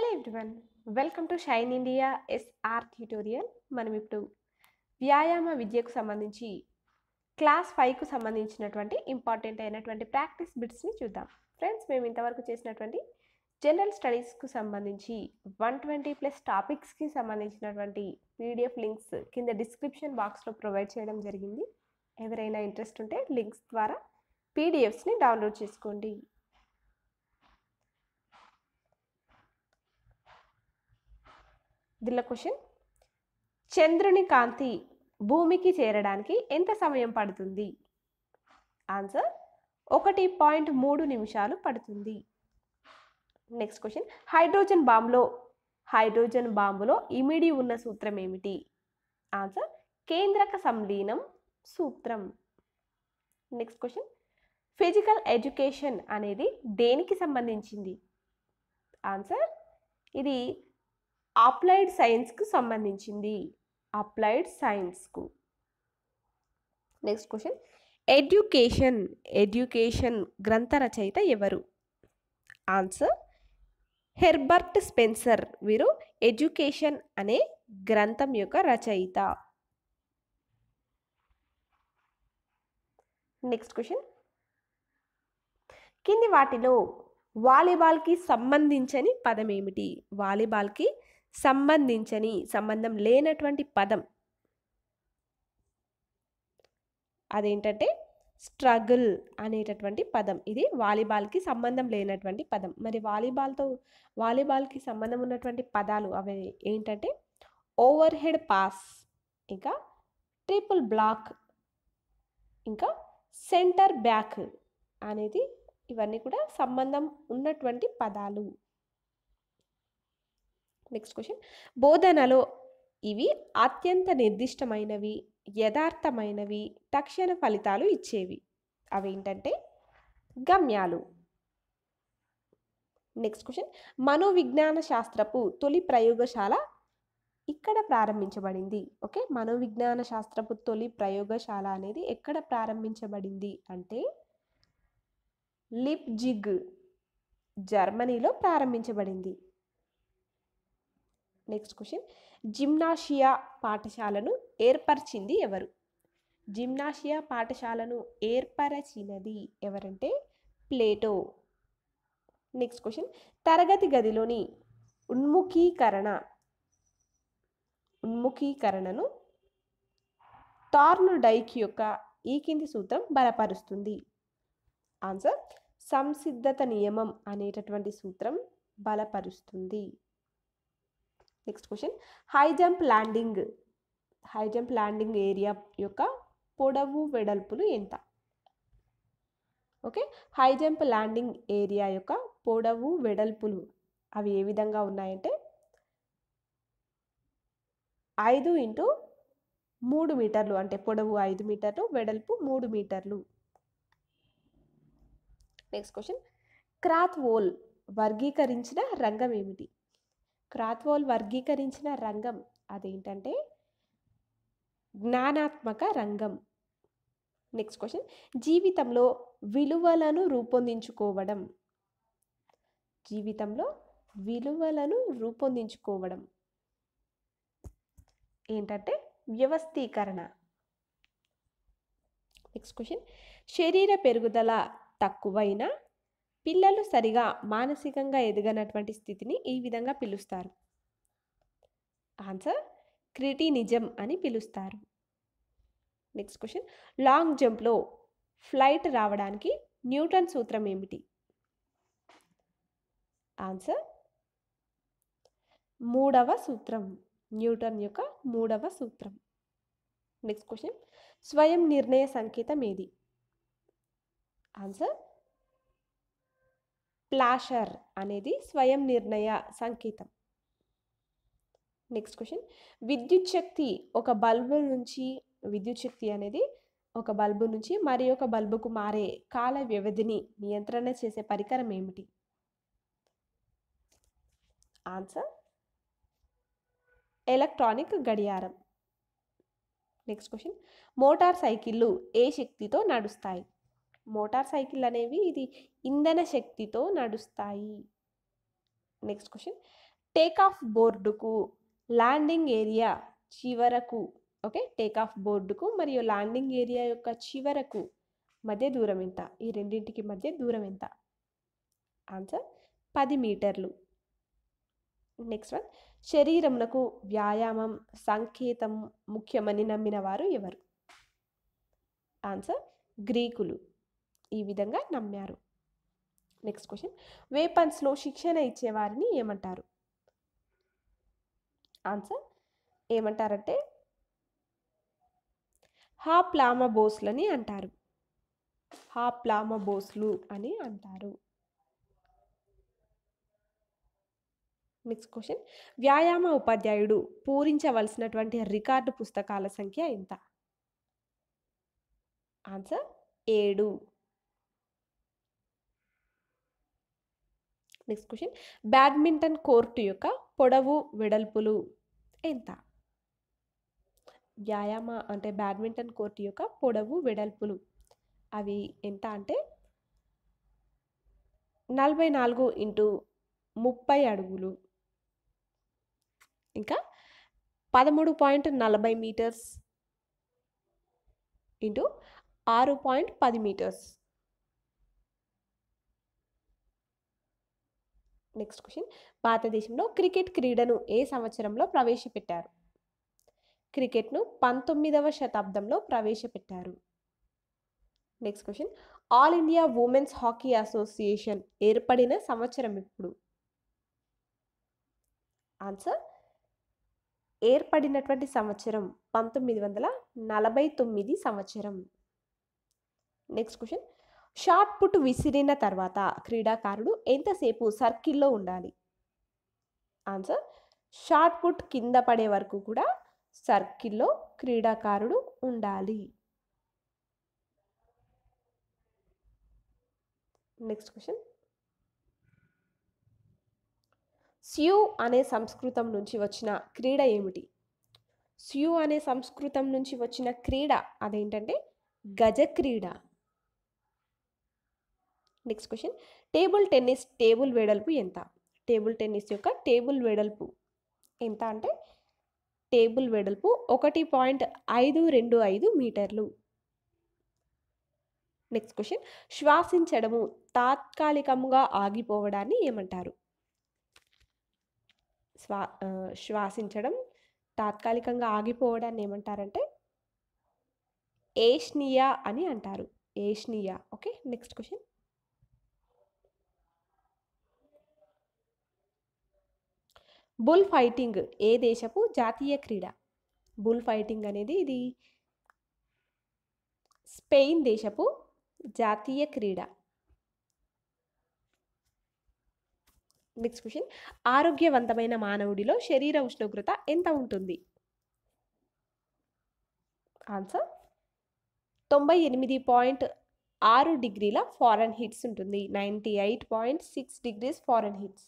hello everyone welcome to shine India SR tutorial మనం ఇప్పుడు వ్యాయామ విద్యకు సంబంధించి క్లాస్ ఫైవ్కు సంబంధించినటువంటి ఇంపార్టెంట్ అయినటువంటి ప్రాక్టీస్ బిట్స్ని చూద్దాం ఫ్రెండ్స్ మేము ఇంతవరకు చేసినటువంటి జనరల్ స్టడీస్కు సంబంధించి వన్ ట్వంటీ ప్లస్ టాపిక్స్కి సంబంధించినటువంటి పీడిఎఫ్ లింక్స్ కింద డిస్క్రిప్షన్ బాక్స్లో ప్రొవైడ్ చేయడం జరిగింది ఎవరైనా ఇంట్రెస్ట్ ఉంటే లింక్స్ ద్వారా పీడిఎఫ్స్ని డౌన్లోడ్ చేసుకోండి దిల్ల క్వశ్చన్ చంద్రుని కాంతి భూమికి చేరడానికి ఎంత సమయం పడుతుంది ఆన్సర్ ఒకటి పాయింట్ మూడు నిమిషాలు పడుతుంది నెక్స్ట్ క్వశ్చన్ హైడ్రోజన్ బాంబులో హైడ్రోజన్ బాంబులో ఇమిడి ఉన్న సూత్రం ఏమిటి ఆన్సర్ కేంద్రక సంలీనం సూత్రం నెక్స్ట్ క్వశ్చన్ ఫిజికల్ ఎడ్యుకేషన్ అనేది దేనికి సంబంధించింది ఆన్సర్ ఇది అప్లైడ్ సైన్స్కు సంబంధించింది అప్లైడ్ సైన్స్కు నెక్స్ట్ క్వశ్చన్ ఎడ్యుకేషన్ ఎడ్యుకేషన్ గ్రంథ రచయిత ఎవరు ఆన్సర్ హెర్బర్ట్ స్పెన్సర్ వీరు ఎడ్యుకేషన్ అనే గ్రంథం యొక్క రచయిత నెక్స్ట్ క్వశ్చన్ కింది వాటిలో వాలీబాల్కి సంబంధించని పదం ఏమిటి వాలీబాల్కి సంబంధించని సంబంధం లేనటువంటి పదం అదేంటంటే స్ట్రగుల్ అనేటటువంటి పదం ఇది వాలీబాల్కి సంబంధం లేనటువంటి పదం మరి వాలీబాల్తో వాలీబాల్కి సంబంధం ఉన్నటువంటి పదాలు అవి ఏంటంటే ఓవర్ హెడ్ పాస్ ఇంకా ట్రిపుల్ బ్లాక్ ఇంకా సెంటర్ బ్యాక్ అనేది ఇవన్నీ కూడా సంబంధం ఉన్నటువంటి పదాలు నెక్స్ట్ క్వశ్చన్ బోధనలో ఇవి అత్యంత నిర్దిష్టమైనవి యథార్థమైనవి తక్షణ ఫలితాలు ఇచ్చేవి అవేంటంటే గమ్యాలు నెక్స్ట్ క్వశ్చన్ మనోవిజ్ఞాన శాస్త్రపు తొలి ప్రయోగశాల ఇక్కడ ప్రారంభించబడింది ఓకే మనోవిజ్ఞాన శాస్త్రపు తొలి ప్రయోగశాల అనేది ఎక్కడ ప్రారంభించబడింది అంటే లిప్జిగ్ జర్మనీలో ప్రారంభించబడింది నెక్స్ట్ క్వశ్చన్ జిమ్నాషియా పాఠశాలను ఏర్పరిచింది ఎవరు జిమ్నాషియా పాఠశాలను ఏర్పరచినది ఎవరంటే ప్లేటో నెక్స్ట్ క్వశ్చన్ తరగతి గదిలోని ఉన్ముఖీకరణ ఉన్ముఖీకరణను టార్ను డైక్ యొక్క ఈ కింది సూత్రం బలపరుస్తుంది ఆన్సర్ సంసిద్ధత నియమం అనేటటువంటి సూత్రం బలపరుస్తుంది next question high jump landing high jump landing area యొక్క పొడవు వెడల్పులు ఎంత okay high jump landing area యొక్క పొడవు వెడల్పులు అవి ఏ విధంగా ఉన్నాయంటే ఐదు ఇంటూ మూడు మీటర్లు అంటే పొడవు ఐదు మీటర్లు వెడల్పు మూడు మీటర్లు నెక్స్ట్ క్వశ్చన్ క్రాత్వోల్ వర్గీకరించిన రంగం ఏమిటి క్రాత్వోల్ వర్గీకరించిన రంగం అదేంటంటే జ్ఞానాత్మక రంగం నెక్స్ట్ క్వశ్చన్ జీవితంలో విలువలను రూపొందించుకోవడం జీవితంలో విలువలను రూపొందించుకోవడం ఏంటంటే వ్యవస్థీకరణ నెక్స్ట్ క్వశ్చన్ శరీర పెరుగుదల తక్కువైన పిల్లలు సరిగా మానసికంగా ఎదగనటువంటి స్థితిని ఈ విధంగా పిలుస్తారు ఆన్సర్ క్రిటినిజం అని పిలుస్తారు నెక్స్ట్ క్వశ్చన్ లాంగ్ జంప్లో ఫ్లైట్ రావడానికి న్యూటన్ సూత్రం ఏమిటి ఆన్సర్ మూడవ సూత్రం న్యూటన్ యొక్క మూడవ సూత్రం నెక్స్ట్ క్వశ్చన్ స్వయం నిర్ణయ సంకేతం ఏది ఆన్సర్ ప్లాషర్ అనేది స్వయం నిర్ణయ సంకేతం నెక్స్ట్ క్వశ్చన్ విద్యుత్ శక్తి ఒక బల్బు నుంచి విద్యుత్ శక్తి అనేది ఒక బల్బు నుంచి మరి ఒక బల్బుకు మారే కాల వ్యవధిని నియంత్రణ చేసే పరికరం ఏమిటి ఆన్సర్ ఎలక్ట్రానిక్ గడియారం నెక్స్ట్ క్వశ్చన్ మోటార్ సైకిళ్ళు ఏ శక్తితో నడుస్తాయి మోటార్ సైకిల్ అనేవి ఇది ఇంధన శక్తితో నడుస్తాయి నెక్స్ట్ క్వశ్చన్ టేక్ ఆఫ్ బోర్డుకు ల్యాండింగ్ ఏరియా చివరకు ఓకే టేక్ ఆఫ్ బోర్డుకు మరియు ల్యాండింగ్ ఏరియా యొక్క చివరకు మధ్య దూరం ఎంత ఈ రెండింటికి మధ్య దూరం ఎంత ఆన్సర్ పది మీటర్లు నెక్స్ట్ వన్ శరీరమునకు వ్యాయామం సంకేతం ముఖ్యమని నమ్మిన వారు ఎవరు ఆన్సర్ గ్రీకులు ఈ విధంగా నమ్మారు నెక్స్ట్ క్వశ్చన్ వేపన్స్లో శిక్షణ ఇచ్చేవారిని ఏమంటారు ఆన్సర్ ఏమంటారంటే హాప్లామ బోస్లని అంటారు హాప్లామ బోస్లు అని అంటారు నెక్స్ట్ క్వశ్చన్ వ్యాయామ ఉపాధ్యాయుడు పూరించవలసినటువంటి రికార్డు పుస్తకాల సంఖ్య ఎంత ఆన్సర్ ఏడు నెక్స్ట్ క్వశ్చన్ బ్యాడ్మింటన్ కోర్టు యొక్క పొడవు వెడల్పులు ఎంత వ్యాయామ అంటే బ్యాడ్మింటన్ కోర్టు యొక్క పొడవు వెడల్పులు అవి ఎంత అంటే నలభై నాలుగు ఇంటూ ముప్పై అడుగులు ఇంకా పదమూడు పాయింట్ నలభై మీటర్స్ ఇంటూ ఆరు పాయింట్ పది మీటర్స్ నెక్స్ట్ క్వశ్చన్ భారతదేశంలో క్రికెట్ క్రీడను ఏ సంవత్సరంలో ప్రవేశపెట్టారు క్రికెట్ను పంతొమ్మిదవ శతాబ్దంలో ప్రవేశపెట్టారు next question all India women's hockey association ఏర్పడిన సంవత్సరం ఎప్పుడు ఆన్సర్ ఏర్పడినటువంటి సంవత్సరం పంతొమ్మిది వందల నలభై తొమ్మిది సంవత్సరం నెక్స్ట్ క్వశ్చన్ షార్ట్ పుట్ విసిరిన తర్వాత క్రీడాకారుడు ఎంతసేపు సర్కిల్లో ఉండాలి ఆన్సర్ షార్ట్ పుట్ కింద పడే వరకు కూడా సర్కిల్లో క్రీడాకారుడు ఉండాలి నెక్స్ట్ క్వశ్చన్ స్యూ అనే సంస్కృతం నుంచి వచ్చిన క్రీడ ఏమిటి స్యూ అనే సంస్కృతం నుంచి వచ్చిన క్రీడ అదేంటంటే గజ క్రీడ next question table tennis table వెడల్పు ఎంత టేబుల్ టెన్నిస్ యొక్క టేబుల్ వెడల్పు ఎంత అంటే టేబుల్ వెడల్పు ఒకటి పాయింట్ ఐదు రెండు ఐదు మీటర్లు నెక్స్ట్ క్వశ్చన్ శ్వాసించడము తాత్కాలికంగా ఆగిపోవడాన్ని ఏమంటారు శ్వా ఆ, శ్వాసించడం తాత్కాలికంగా ఆగిపోవడాన్ని ఏమంటారంటే ఏష్నియా అని అంటారు ఏష్నియా okay next question bull fighting ఏ దేశపు జాతీయ క్రీడ బుల్ ఫైటింగ్ అనేది ఇది స్పెయిన్ దేశపు జాతీయ క్రీడ నెక్స్ట్ క్వశ్చన్ ఆరోగ్యవంతమైన మానవుడిలో శరీర ఉష్ణోగ్రత ఎంత ఉంటుంది ఆన్సర్ తొంభై ఎనిమిది పాయింట్ ఆరు డిగ్రీల ఫారెన్ హిట్స్ ఉంటుంది ninety eight point six degrees Fahrenheit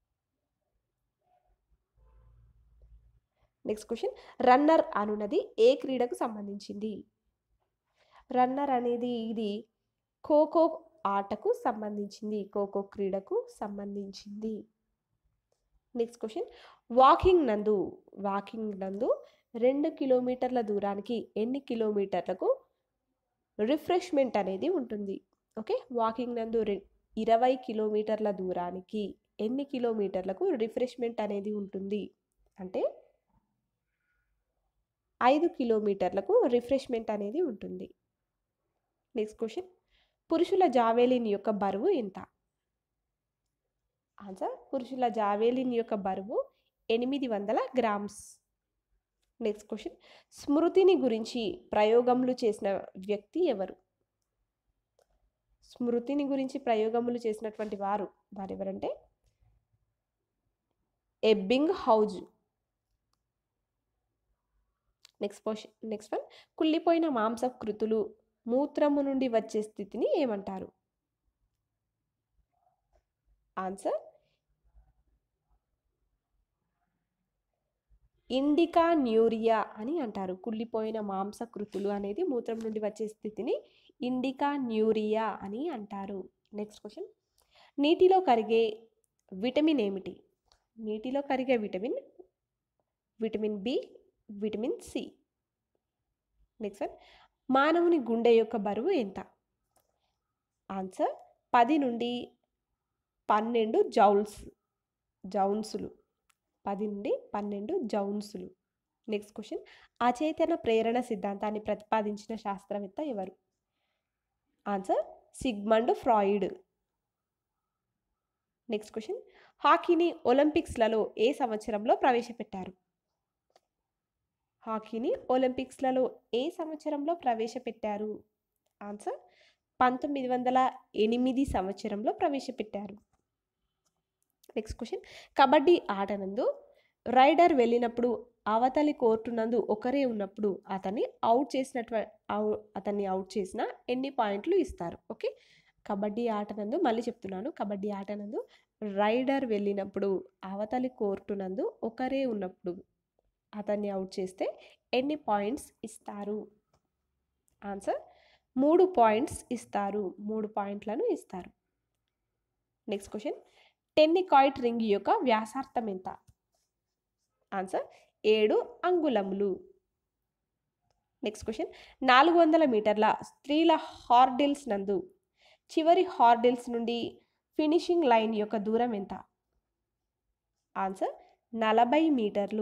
next question runner అనున్నది ఏ క్రీడకు సంబంధించింది రన్నర్ అనేది ఇది ఖోఖో ఆటకు సంబంధించింది ఖోఖో క్రీడకు సంబంధించింది నెక్స్ట్ క్వశ్చన్ వాకింగ్ నందు వాకింగ్ నందు రెండు కిలోమీటర్ల దూరానికి ఎన్ని కిలోమీటర్లకు రిఫ్రెష్మెంట్ అనేది ఉంటుంది ఓకే వాకింగ్ నందు రె ఇరవై కిలోమీటర్ల దూరానికి ఎన్ని కిలోమీటర్లకు రిఫ్రెష్మెంట్ అనేది ఉంటుంది అంటే ఐదు కిలోమీటర్లకు రిఫ్రెష్మెంట్ అనేది ఉంటుంది నెక్స్ట్ క్వశ్చన్ పురుషుల జావేలిన్ యొక్క బరువు ఎంత ఆన్సర్ పురుషుల జావేలిన్ యొక్క బరువు ఎనిమిది వందల గ్రామ్స్ నెక్స్ట్ క్వశ్చన్ స్మృతిని గురించి ప్రయోగములు చేసిన వ్యక్తి ఎవరు స్మృతిని గురించి ప్రయోగములు చేసినటువంటి వారు వారు ఎవరంటే Ebbinghaus next question next one కుళ్ళిపోయిన మాంసకృతులు మూత్రము నుండి వచ్చే స్థితిని ఏమంటారు ఆన్సర్ ఇండికా న్యూరియా అని అంటారు కుళ్ళిపోయిన మాంసకృతులు అనేది మూత్రం నుండి వచ్చే స్థితిని ఇండికా న్యూరియా అని అంటారు నెక్స్ట్ క్వశ్చన్ నీటిలో కరిగే విటమిన్ ఏమిటి నీటిలో కరిగే vitamin vitamin B vitamin C next one మానవుని గుండె యొక్క బరువు ఎంత ఆన్సర్ పది నుండి పన్నెండు జౌల్స్ జౌన్సులు పది నుండి పన్నెండు జౌన్సులు నెక్స్ట్ క్వశ్చన్ అచేతన ప్రేరణ సిద్ధాంతాన్ని ప్రతిపాదించిన శాస్త్రవేత్త ఎవరు answer Sigmund Freud next question హాకీని ఒలింపిక్స్లలో ఏ సంవత్సరంలో ప్రవేశపెట్టారు హాకీని ఒలింపిక్స్లలో ఏ సంవత్సరంలో ప్రవేశపెట్టారు ఆన్సర్ పంతొమ్మిది వందల ఎనిమిది సంవత్సరంలో ప్రవేశపెట్టారు నెక్స్ట్ క్వశ్చన్ కబడ్డీ ఆటనందు రైడర్ వెళ్ళినప్పుడు అవతలి కోర్టు నందు ఒకరే ఉన్నప్పుడు అతన్ని అవుట్ చేసినట్టు అతన్ని అవుట్ చేసిన ఎన్ని పాయింట్లు ఇస్తారు ఓకే కబడ్డీ ఆటనందు మళ్ళీ చెప్తున్నాను కబడ్డీ ఆటనందు రైడర్ వెళ్ళినప్పుడు అవతలి కోర్టు నందు ఒకరే ఉన్నప్పుడు అతన్ని అవుట్ చేస్తే ఎన్ని పాయింట్స్ ఇస్తారు ఆన్సర్ మూడు పాయింట్స్ ఇస్తారు మూడు పాయింట్లను ఇస్తారు నెక్స్ట్ క్వశ్చన్ టెన్నికాయిట్ రింగ్ యొక్క వ్యాసార్థం ఎంత ఆన్సర్ ఏడు అంగుళములు నెక్స్ట్ క్వశ్చన్ నాలుగు వందల మీటర్ల స్త్రీల హార్డిల్స్ నందు చివరి హార్డిల్స్ నుండి ఫినిషింగ్ లైన్ యొక్క దూరం ఎంత ఆన్సర్ నలభై మీటర్లు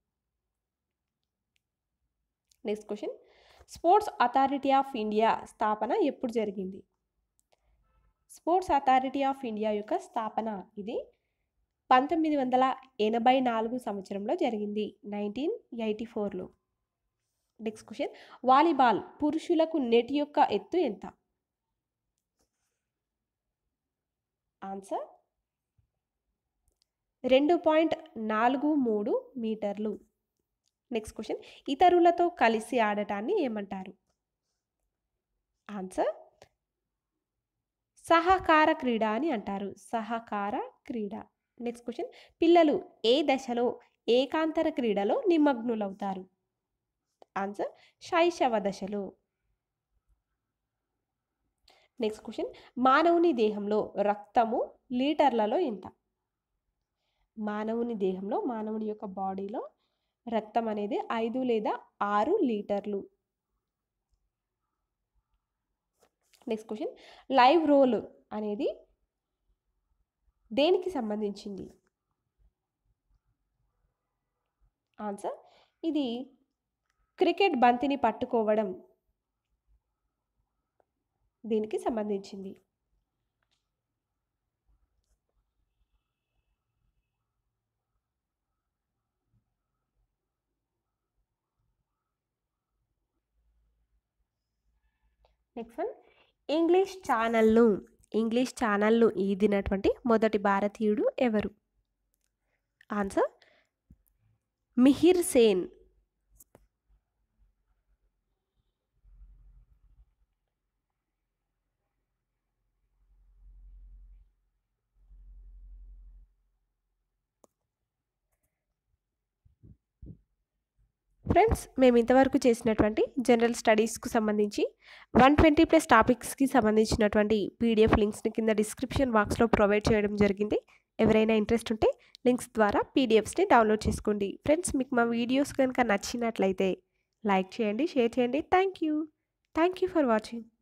next question sports authority of India స్థాపన ఎప్పుడు జరిగింది స్పోర్ట్స్ అథారిటీ ఆఫ్ ఇండియా యొక్క స్థాపన ఇది పంతొమ్మిది వందల ఎనభై నాలుగు సంవత్సరంలో జరిగింది నైన్టీన్ ఎయిటీ ఫోర్లో నెక్స్ట్ క్వశ్చన్ వాలీబాల్ పురుషులకు నెట్ యొక్క ఎత్తు ఎంత ఆన్సర్ రెండు పాయింట్ నాలుగు మూడు మీటర్లు నెక్స్ట్ క్వశ్చన్ ఇతరులతో కలిసి ఆడటాన్ని ఏమంటారు ఆన్సర్ సహకార క్రీడ అని అంటారు సహకార క్రీడ నెక్స్ట్ క్వశ్చన్ పిల్లలు ఏ దశలో ఏకాంతర క్రీడలో నిమగ్నులవుతారు ఆన్సర్ శైశవ దశలో నెక్స్ట్ క్వశ్చన్ మానవుని దేహంలో రక్తము లీటర్లలో ఎంత మానవుని దేహంలో మానవుని యొక్క బాడీలో రక్తం అనేది ఐదు లేదా ఆరు లీటర్లు నెక్స్ట్ క్వశ్చన్ లైవ్ రోల్ అనేది దేనికి సంబంధించింది ఆన్సర్ ఇది క్రికెట్ బంతిని పట్టుకోవడం దీనికి సంబంధించింది నెక్స్ట్ వన్ ఇంగ్లీష్ ఛానల్ను ఇంగ్లీష్ ఛానల్ను ఈదినటువంటి మొదటి భారతీయుడు ఎవరు ఆన్సర్ మిహిర్ సేన్ ఫ్రెండ్స్ మేము ఇంతవరకు చేసినటువంటి జనరల్ స్టడీస్కు సంబంధించి వన్ ట్వంటీ ప్లస్ టాపిక్స్కి సంబంధించినటువంటి పీడిఎఫ్ లింక్స్ని కింద డిస్క్రిప్షన్ బాక్స్లో ప్రొవైడ్ చేయడం జరిగింది ఎవరైనా ఇంట్రెస్ట్ ఉంటే లింక్స్ ద్వారా పీడిఎఫ్స్ని డౌన్లోడ్ చేసుకోండి ఫ్రెండ్స్ మీకు మా వీడియోస్ కనుక నచ్చినట్లయితే లైక్ చేయండి షేర్ చేయండి thank you thank you for watching